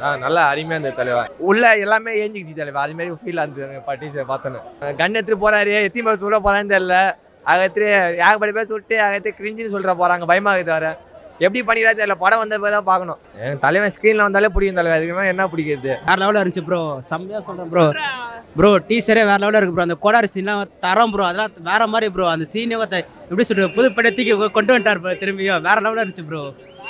ஆ நல்லா அருமையா இருந்தது தலைவா உள்ள எல்லாமே ஏஞ்சிக்கிச்சு தலைவா அது மாதிரி ஃபீல் இருந்தது டீச்சர் பார்த்தோன்னு கன் எடுத்துட்டு போறாரு எத்தனை பேர் சொல்ல போறான்னு தெரியல அகத்து ஏகப்பட்ட பேர் சுட்டு அகத்து கிரிஞ்சின்னு சொல்ற போறாங்க பயமாகுது வர எப்படி பண்ணிக்கிறா தெரியல படம் வந்த போய் தான் பார்க்கணும் என் தலைவன் ஸ்க்ரீன்ல வந்தாலே பிடிக்கும் தலைவா அதுக்கு மேல என்ன பிடிக்கிறது வேற லெவலில் இருந்துச்சு ப்ரோ செம்மையா சொல்றேன் ப்ரோ ப்ரோ டீச்சரே வேற லெவலில் இருக்கு ப்ரோ அந்த கோடாரி சீன்லாம் தரம் ப்ரோ அதெல்லாம் வேற மாதிரி ப்ரோ அந்த சீனே எப்படி சொல்றது புது படத்துக்கு கொண்டு வந்துட்டார் ப்ரோ திரும்பியும் வேற லெவலில் இருந்துச்சு ப்ரோ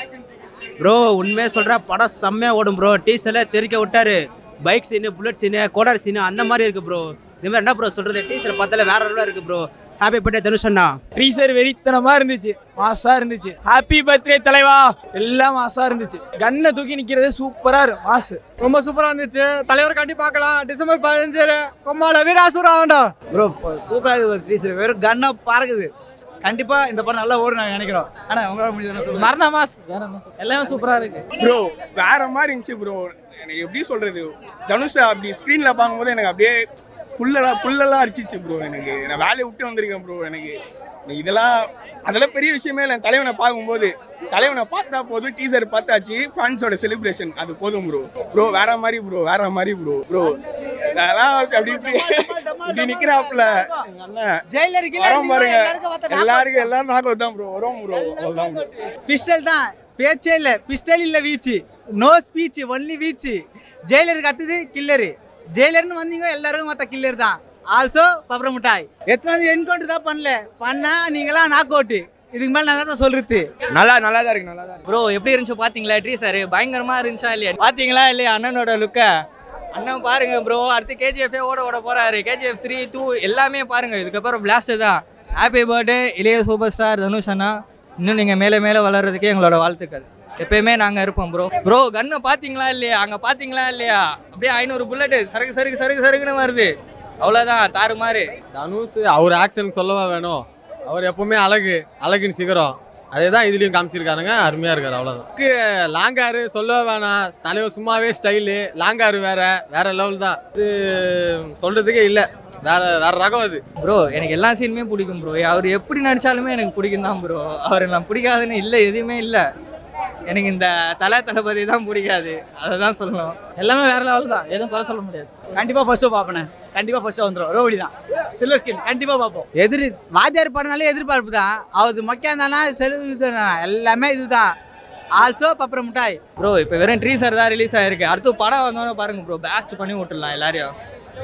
ப்ரோ உண்மையே சொல்ற படம் செம்மையா ஓடும் ப்ரோ டீச்சர்ல தெரிக்க விட்டாரு பைக் சீனு புல்லட் சீனு கோடாரி சீனு அந்த மாதிரி இருக்கு ப்ரோ இந்த மாதிரி என்ன ப்ரோ சொல்றது டீச்சர் பார்த்தாலே வேற லெவலில் இருக்கு ப்ரோ ஹாப்பி பர்த்டே தனுஷ் அண்ணா ட்ரீசர் வெறித்தனமா இருந்துச்சு மாசா இருந்துச்சு ஹாப்பி பர்த்டே தலைவா எல்லாம் மாசா இருந்துச்சு கண்ணை தூக்கி நிக்கிறது சூப்பரா இருக்கு மாசு ரொம்ப சூப்பரா இருந்துச்சு தலைவர் காட்டி பார்க்கலாம் டிசம்பர் பதினஞ்சு கொம்மால வீராசுரா ஆண்டா ப்ரோ சூப்பராக இருக்குது டீச்சர் வெறும் கன்னா பறக்குது கண்டிப்பா இந்த படம் நல்லா ஓடும் நாங்கள் நினைக்கிறோம் ஆனால் உங்களால் முடியுதுன்னு சொல்லுங்க மரண மாஸ் எல்லாமே சூப்பரா இருக்கு ப்ரோ வேற மாதிரி இருந்துச்சு ப்ரோ எனக்கு எப்படி சொல்றது தனுஷ் அப்படி ஸ்க்ரீன்ல பார்க்கும்போது எனக்கு அப்படியே புல்லெல்லாம் புல்லெல்லாம் அரிச்சிச்சு ப்ரோ எனக்கு நான் வேலையை விட்டு வந்திருக்கேன் ப்ரோ எனக்கு எனக்கு இதெல்லாம் அதெல்லாம் பெரிய விஷயமே இல்லை தலைவனை பார்க்கும்போது தலைவனை பார்த்தா போதும் டீசர் பார்த்தாச்சு ஃபேன்ஸோட செலிப்ரேஷன் அது போதும் ப்ரோ ப்ரோ வேற மாதிரி ப்ரோ வேற மாதிரி ப்ரோ ப்ரோ அதெல்லாம் அப்படி இப்படி இப்படி நிக்கிறாப்புல எங்க அண்ணன் ஜெயிலருக்கு வரோம் பாருங்க எல்லாருக்கும் எல்லாரும் நாக்கு தான் ப்ரோ வரோம் ப்ரோ அவ்வளோதான் bro. பிஸ்டல் தான் பேச்சே இல்லை பிஸ்டல் இல்லை வீச்சு நோ ஸ்பீச் ஒன்லி வீச்சு ஜெயிலருக்கு அடுத்தது கில்லரு ஜெயிலர்னு வந்தீங்க எல்லாருக்கும் மொத்த கில்லர் தான் ஆல்சோ பப்பர மிட்டாய் எத்தனை வந்து என்கவுண்டர் தான் பண்ணல பண்ணா நீங்களாம் நாக் அவுட்டு இதுக்கு மேல நான் தான் சொல்றது நல்லா நல்லா தான் இருக்கு நல்லா தான் ப்ரோ எப்படி இருந்துச்சு பாத்தீங்களா ட்ரீசர் பயங்கரமா இருந்துச்சா இல்லையா பாத்தீங்களா இல்லையா அண்ணனோட லுக்க அண்ணன் பாருங்க ப்ரோ அடுத்து கேஜிஎஃப் ஓட ஓட போறாரு கேஜிஎஃப் த்ரீ டூ எல்லாமே பாருங்க இதுக்கப்புறம் பிளாஸ்ட் தான் ஹாப்பி பர்த்டே இளைய சூப்பர் ஸ்டார் தனுஷ் அண்ணா இன்னும் நீங்க மேலே மேலே வளர்றதுக்கே எங்களோட வாழ்த்துக்கள் எப்பயுமே நாங்க இருப்போம் ப்ரோ ப்ரோ கண்ணை பாத்தீங்களா இல்லையா அங்க பாத்தீங்களா இல்லையா அப்படியே ஐநூறு புல்லட் சரக்கு சரக்கு சரக்கு சரக்குன்னு வருது அவ்வளவுதான் தாறுமாறு தனுஷ் அவர் ஆக்ஷன் சொல்லவா வேணும் அவர் எப்பவுமே அழகு அழகின் சிகரம் அதே தான் இதுலயும் காமிச்சிருக்காருங்க அருமையா இருக்காரு அவ்வளவுதான் லாங்காரு சொல்லவே வேணாம் தலைவர் சும்மாவே ஸ்டைலு லாங்காரு வேற வேற லெவல் தான் இது சொல்றதுக்கே இல்ல வேற வேற ரகம் அது ப்ரோ எனக்கு எல்லா சீனுமே பிடிக்கும் ப்ரோ அவர் எப்படி நடிச்சாலுமே எனக்கு பிடிக்கும் தான் ப்ரோ அவர் நான் பிடிக்காதுன்னு இல்லை எதுவுமே இல்லை எனக்கு இந்த தலை தளபதி தான் பிடிக்காது அதை தான் சொல்லணும் எல்லாமே வேற லெவல் தான் எதுவும் குறை சொல்ல முடியாது கண்டிப்பாக ஃபர்ஸ்ட் பார்ப்பேன் கண்டிப்பாக ஃபர்ஸ்ட் வந்துடும் ரோடி தான் சில்வர் ஸ்கின் கண்டிப்பாக பார்ப்போம் எதிர் வாத்தியார் படம்னாலே எதிர்பார்ப்பு தான் அவரு மொக்கையா தானா செலவு இதுதானா எல்லாமே இதுதான் ஆல்சோ பப்பர மிட்டாய் ப்ரோ இப்போ வெறும் ட்ரீசர் தான் ரிலீஸ் ஆயிருக்கு அடுத்து படம் வந்தோன்னே பாருங்க ப்ரோ பேஸ்ட் பண்ணி விட்டுடலாம் எல்லாரையும்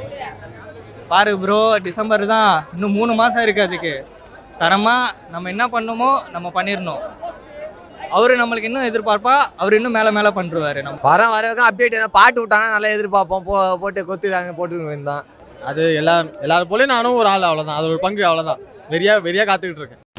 பாரு ப்ரோ டிசம்பர் தான் இன்னும் மூணு மாதம் இருக்கு அதுக்கு தரமாக நம்ம என்ன பண்ணுமோ நம்ம பண்ணிடணும் அவரு நம்மளுக்கு இன்னும் எதிர்பார்ப்பா அவர் இன்னும் மேலே மேலே பண்ணுருவாரு நம்ம வர வர அப்டேட் பாட்டு விட்டானா நல்லா எதிர்பார்ப்போம் போ போட்டு கொத்துதாங்க போட்டு இருந்தான் அது எல்லா எல்லாரும் போலயும் நானும் ஒரு ஆள் அவ்வளவுதான் அது ஒரு பங்கு அவ்வளவுதான் வெறியா வெறியா காத்துக்கிட்டு இருக்கேன்